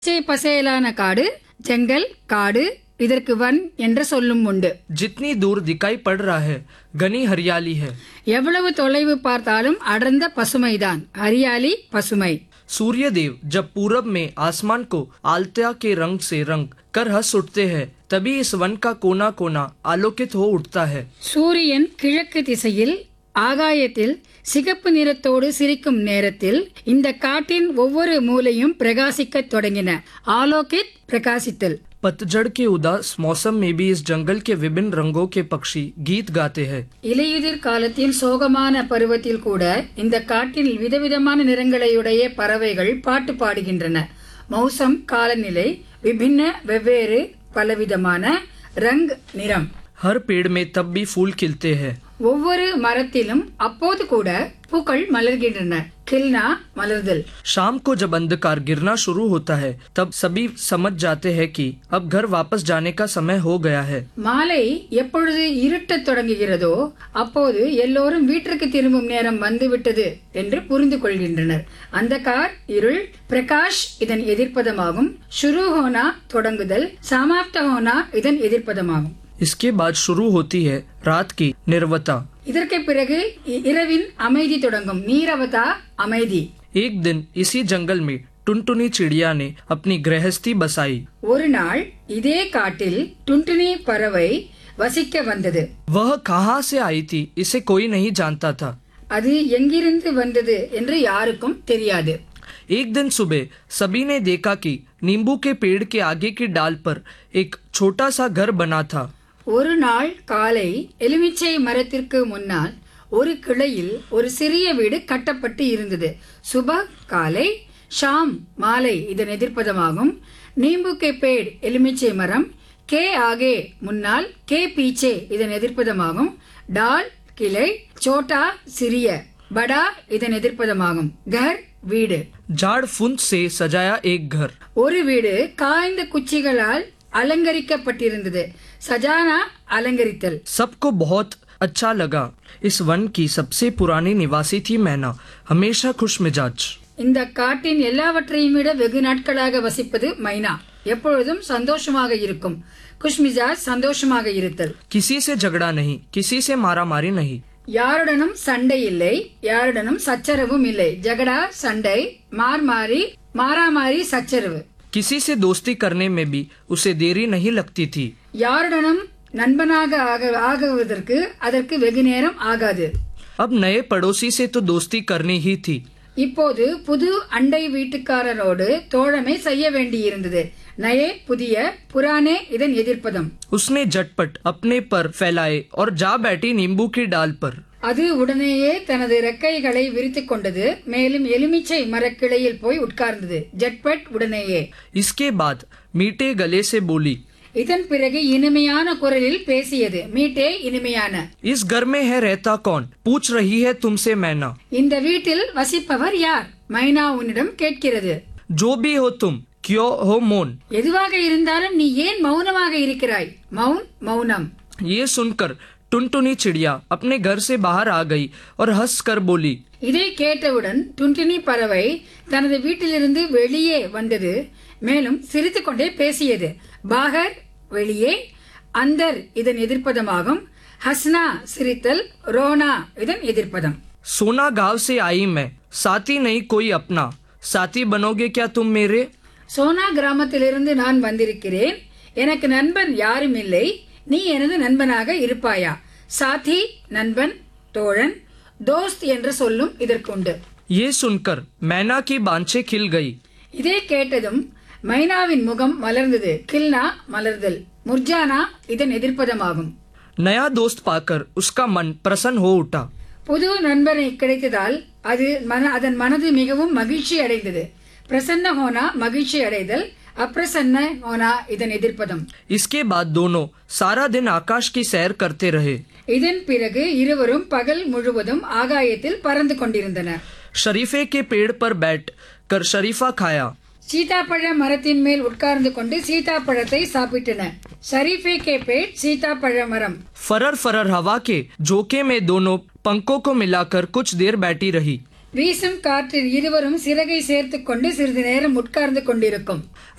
பச்சை பசேலான காடு ஜங்கல் காடு இதற்கு வன் என்ற சொல்லும் உண்டு जितनी दूर दिखाई पड़ रहा है घनी हरियाली है எவ்வளவு தொலைவு பார்த்தாலும் அடர்ந்த பசுமைதான் ஹரியாலி பசுமை सूर्यदेव जब पूरब में आसमान को आलता के रंग से रंग कर हंस उठते हैं तभी इस वन का कोना कोना आलोकित हो उठता है சூரியன் கிழக்கு திசையில் ஆகாயத்தில் சிகப்பு நிறத்தோடு சிரிக்கும் நேரத்தில் இந்த காட்டின் ஒவ்வொரு மூலையும் பிரகாசிக்கத் தொடங்கின ஆலோகித் பிரகாசித்தல் पतझड़ के उदास मौसम में भी इस जंगल के विभिन्न रंगों के पक्षी गीत गाते हैं இலையுதிர் காலத்தின் சோகமான பருவத்தில் கூட இந்த காட்டில் விதவிதமான நிறங்களையுடைய பறவைகள் பாட்டு பாடுகின்றன மௌசம் காலநிலை விபின்ன வெவ்வேறு பலவிதமான ரங் நிறம் हर पेड़ में तब भी फूल खिलते हैं ஒவ்வொரு மரத்திலும் அப்போது கூட பூக்கள் மலர்கின்றன கில்னா மலர்தல் शाम को जब अंधकार गिरना शुरू होता है तब सभी समझ जाते हैं कि अब घर वापस जाने का समय हो गया है மாலை எப்பொழுது இருட்டத் தொடங்குகிறதோ அப்போது எல்லோரும் வீட்டிற்கு திரும்பும் நேரம் வந்துவிட்டது என்று புரிந்து கொள்கின்றனர் அந்த கார் இருள் பிரகாஷ் இதன் எதிர்ப்பதமாகும் ஷுரு ஹோனா தொடங்குதல் சமாப்த ஹோனா இதன் எதிர்ப்பதமாகும் इसके बाद शुरू होती है रात की निर्वता இதற்கு பிறகு இ- இரவின் அமைதி தொடங்கும் நீரவதா அமைதி एक दिन इसी जंगल में टुनटुनी चिड़िया ने अपनी गृहस्थी बसाई ஒரு நாள் இதே காட்டில் டுன்டுனி பறவை வசிக்க வந்தது वह कहाँ से आई थी इसे कोई नहीं जानता था அது எங்கிருந்து வந்தது என்று யாருக்கும் தெரியாது एक दिन सुबह सभी ने देखा कि नींबू के पेड़ के आगे की डाल पर एक छोटा सा घर बना था ஒரு நாள் காலை எலுமிச்சை மரத்திற்கு முன்னால் ஒரு கிளையில் ஒரு சிறிய வீடு கட்டப்பட்டு இருந்தது சுப காலை ஷாம் மாலை இதன் எதிர்ப்பதமாகும் நீம்பு கே பேட் எலுமிச்சை மரம் கே ஆகே முன்னால் கே பீச்சே இதன் எதிர்ப்பதமாகும் டால் கிளை சோட்டா சிறிய படா இதன் எதிர்ப்பதமாகும் கர் வீடு झाड़ फुंद से सजाया एक घर ஒரு வீடு காய்ந்த குச்சிகளால் அலங்கரிக்கப்பட்டிருந்தது சஜானா அலங்கரித்தல் सबको बहुत अच्छा लगा इस वन की सबसे पुरानी निवासी थी मैना हमेशा खुश मिजाज இந்த काட்டின் எல்லாவற்றையும் விட வெகு நாட்களாக வசிப்பது மைனா எப்பொழுதும் சந்தோஷமாக இருக்கும் குஷ்மிஜாஜ் சந்தோஷமாக இருத்தல் किसी से झगड़ा नहीं किसी से मारा मारी नहीं யாருடனும் சண்டை இல்லை யாருடனும் சச்சரவும் இல்லை ஜகடா சண்டை மார்மாரி மாறாமாரி சச்சரவு किसी से दोस्ती करने में भी उसे देरी नहीं लगती थी யாருடனும் நண்பனாக ஆக ஆகுவதற்கு அதற்கு வெகு நேரம் ஆகாது अब नए पड़ोसी से तो दोस्ती करनी ही थी இப்போது புது அண்டை வீட்டுக்காரரோடு தோழமை செய்ய வேண்டியிருந்தது நயே புதிய புராணே இதன் எதிர்ப்பதம் उसने झटपट अपने पर फैलाए और जा बैठी नींबू की डाल पर அது உடனேயே தனது ரெக்கைகளை விரித்துக் கொண்டது மேலும் எலுமிச்சை மரக்கிளையில் போய் உட்கார்ந்தது ஜட்பட் உடனேயே इसके बाद मीठे गले से बोली இதன் பிறகு இனிமையான குரலில் பேசியது மீட்டே இனிமையான इस घर में है रहता कौन पूछ रही है तुमसे मैना இந்த வீட்டில் வசிப்பவர் யார் மைனா உன்னிடம் கேட்கிறது जो भी हो तुम क्यों हो मौन எதுவாக இருந்தாலும் நீ ஏன் மௌனமாக இருக்கிறாய் மௌன் மௌனம் ये सुनकर टुनटुनी चिड़िया अपने घर से बाहर आ गई और हंस कर बोली இதை கேட்டவுடன் டுன்டினி பறவை தனது வீட்டிலிருந்து வெளியே வந்தது மேலும் சிரித்துக்கொண்டே பேசியது பாகர் வெளியே அந்தர் இதன் எதிர்ப்பதமாகும் ஹஸ்னா சிரித்தல் ரோனா இதன் எதிர்ப்பதம் सोना गांव से आई मैं साथी नहीं कोई अपना साथी बनोगे क्या तुम मेरे சோனா கிராமத்திலிருந்து நான் வந்திருக்கிறேன் எனக்கு நண்பன் யாரும் இல்லை நீ எனது நண்பனாக இருப்பாயா சாதி நண்பன் தோழன் தோஸ்த் என்ற சொல்லும் இதற்குண்டு ये सुनकर मैना की बांछें खिल गई இதை கேட்டதும் மைனாவின் முகம் மலர்ந்தது கில்னா மலர்தல் முர்ஜானா இதன் எதிர்ப்பதமாகும் नया दोस्त पाकर उसका मन प्रसन्न हो उठा புது நண்பனை கிடைத்ததால் அது மன அதன் மனது மிகவும் மகிழ்ச்சி அடைந்தது பிரசன்ன ஹோனா மகிழ்ச்சி அடைதல் அப்பிரசன்ன ஹோனா இதன் எதிர்ப்பதம் इसके बाद दोनों सारा दिन आकाश की सैर करते रहे இதன் பிறகு இருவரும் பகல் முழுவதும் ஆகாயத்தில் பறந்து கொண்டிருந்தனர் शरीफे के पेड़ पर बैठ कर शरीफा खाया சீதாப்பழ மரத்தின் மேல் உட்கார்ந்து கொண்டு சீதாப்பழத்தை சாப்பிட்டன ஷரீஃபே கே பேட் சீதாப்பழ மரம் फरर फरर हवा के झोंके में दोनों पंखों को मिलाकर कुछ देर बैठी रही வீசும் காற்றில் இருவரும் சிறகை சேர்த்துக் கொண்டு சிறிது நேரம் உட்கார்ந்து கொண்டிருக்கும்